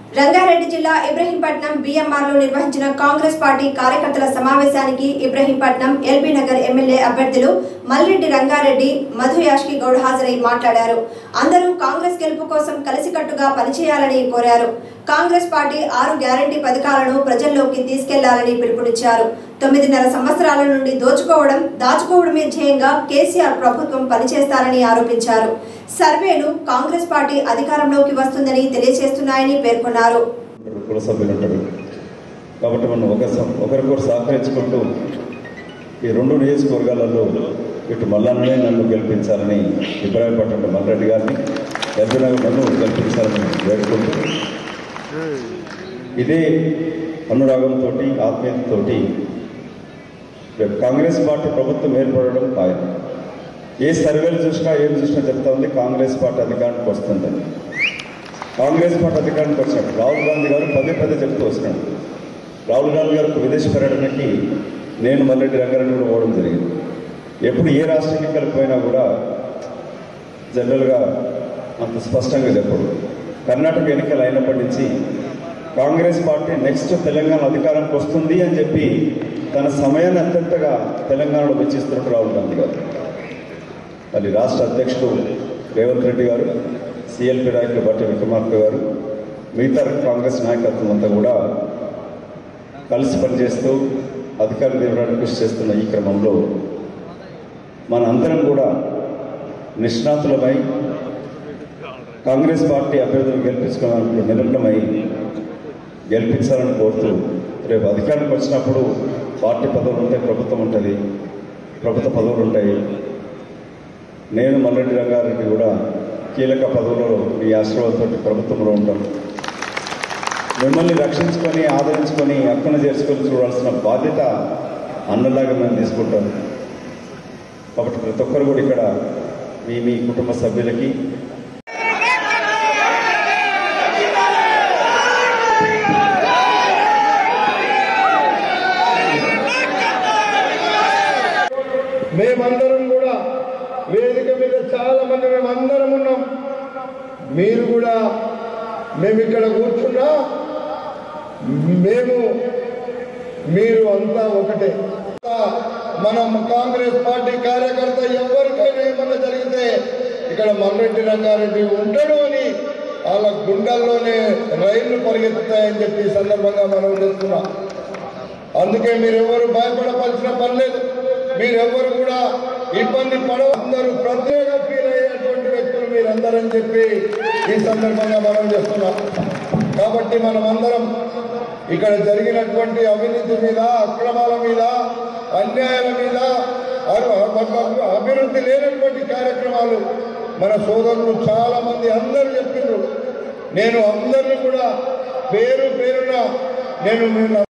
రంగారెడ్డి జిల్లా ఇబ్రహీంపట్నం బీఎంఆర్లో నిర్వహించిన కాంగ్రెస్ పార్టీ కార్యకర్తల సమావేశానికి ఇబ్రహీంపట్నం ఎల్బీ నగర్ ఎమ్మెల్యే అభ్యర్థులు మల్రెడ్డి రంగారెడ్డి మధు యాష్కి గౌడ్ హాజరై మాట్లాడారు అందరూ కాంగ్రెస్ గెలుపు కోసం కలిసికట్టుగా పనిచేయాలని కోరారు కాంగ్రెస్ పార్టీ ఆరు గ్యారంటీ పథకాలను ప్రజల్లోకి తీసుకెళ్లాలని పిలుపునిచ్చారు తొమ్మిదిన్నర సంవత్సరాల నుండి దోచుకోవడం దాచుకోవడమే ధ్యేయంగా కేసీఆర్ ప్రభుత్వం పనిచేస్తారని ఆరోపించారు సర్వేలు కాంగ్రెస్ పార్టీ అధికారంలోకి వస్తుందని తెలియజేస్తున్నాయని పేర్కొన్నారు ఉంటాడు, కుల సభ్యులు ఉంటారు కాబట్టి మనం ఒక సం- ఒకరికొకరు సహకరించుకుంటూ ఈ రెండు నియోజకవర్గాలలో ఇటు మల్లన్ననే నన్ను గెలిపించాలని ఇబ్రాహీంపట్నం మల్రెడ్డి గారిని ఎల్బీనగర్ నన్ను గెలిపించాలని వేడుకుంటూ ఇదే అనురాగంతో ఆత్మీయతతో రేపు కాంగ్రెస్ పార్టీ ప్రభుత్వం ఏర్పడడం ఖాయం ఏ సర్వేలు చూసినా ఏం చూసినా చెప్తా ఉంది కాంగ్రెస్ పార్టీ అధికారానికి వస్తుందని కాంగ్రెస్ పార్టీ అధికారానికి వచ్చినప్పుడు రాహుల్ గాంధీ గారు పదే పదే చెప్తూ వస్తున్నాడు రాహుల్ గాంధీ గారు విదేశ పర్యటనకి నేను మల్లెడ్డి రంగారెడ్డి కూడా పోవడం జరిగింది ఎప్పుడు ఏ రాష్ట్ర ఎన్నికలకు పోయినా కూడా జనరల్గా అంత స్పష్టంగా చెప్పడు కర్ణాటక ఎన్నికలు అయినప్పటి నుంచి కాంగ్రెస్ పార్టీ నెక్స్ట్ తెలంగాణ అధికారానికి వస్తుంది అని చెప్పి తన సమయాన్ని అత్యంతగా తెలంగాణలో వెచ్చిస్తున్నట్టు రాహుల్ గాంధీ గారు మరి రాష్ట్ర అధ్యక్షుడు రేవంత్ రెడ్డి గారు సిఎల్పి నాయకులు బట్టి విక్రమార్క గారు మిగతా కాంగ్రెస్ నాయకత్వం అంతా కూడా కలిసి పనిచేస్తూ అధికార తీవ్రాన్ని కృషి చేస్తున్న ఈ క్రమంలో మన అందరం కూడా నిష్ణాతులమై కాంగ్రెస్ పార్టీ అభ్యర్థులను గెలిపించుకోవడానికి నిరంతరమై గెలిపించాలని కోరుతూ రేపు అధికారానికి వచ్చినప్పుడు పార్టీ పదవులు ఉంటాయి ప్రభుత్వం ఉంటుంది ప్రభుత్వ పదవులు ఉంటాయి నేను మల్లెడ్డి రంగారెడ్డి కూడా కీలక పదవులలో మీ ఆశీర్వాదంతో ప్రభుత్వంలో ఉంటాం మిమ్మల్ని రక్షించుకొని ఆదరించుకొని అక్కన చేర్చుకొని చూడాల్సిన బాధ్యత అన్నలాగా మేము తీసుకుంటాం కాబట్టి ప్రతి ఒక్కరు కూడా ఇక్కడ మీ మీ కుటుంబ సభ్యులకి మేమందరం కూడా వేదిక మీద చాలా మంది మేమందరం ఉన్నాం మీరు కూడా మేము ఇక్కడ కూర్చున్నా మేము మీరు అంతా ఒకటే మనం కాంగ్రెస్ పార్టీ కార్యకర్త ఎవరికైనా ఏమన్నా జరిగితే ఇక్కడ మల్లెడ్డి రంగారెడ్డి ఉంటాడు అని వాళ్ళ గుండెల్లోనే రైళ్లు పరిగెత్తుతాయని చెప్పి ఈ సందర్భంగా మనం చేస్తున్నాం అందుకే మీరెవరు భయపడవలసిన పని లేదు మీరెవరు కూడా ఇబ్బంది పడ అందరూ ప్రత్యేక ఫీల్ అయ్యేటువంటి వ్యక్తులు మీరందరని చెప్పి ఈ సందర్భంగా మనం చేస్తున్నాం కాబట్టి మనం అందరం ఇక్కడ జరిగినటువంటి అవినీతి మీద అక్రమాల మీద అన్యాయాల మీద అరు- అరు- అభివృద్ధి లేనటువంటి కార్యక్రమాలు మన సోదరులు చాలా మంది అందరూ చెప్పిండ్రు నేను అందరినీ కూడా పేరు పేరున నేను మీ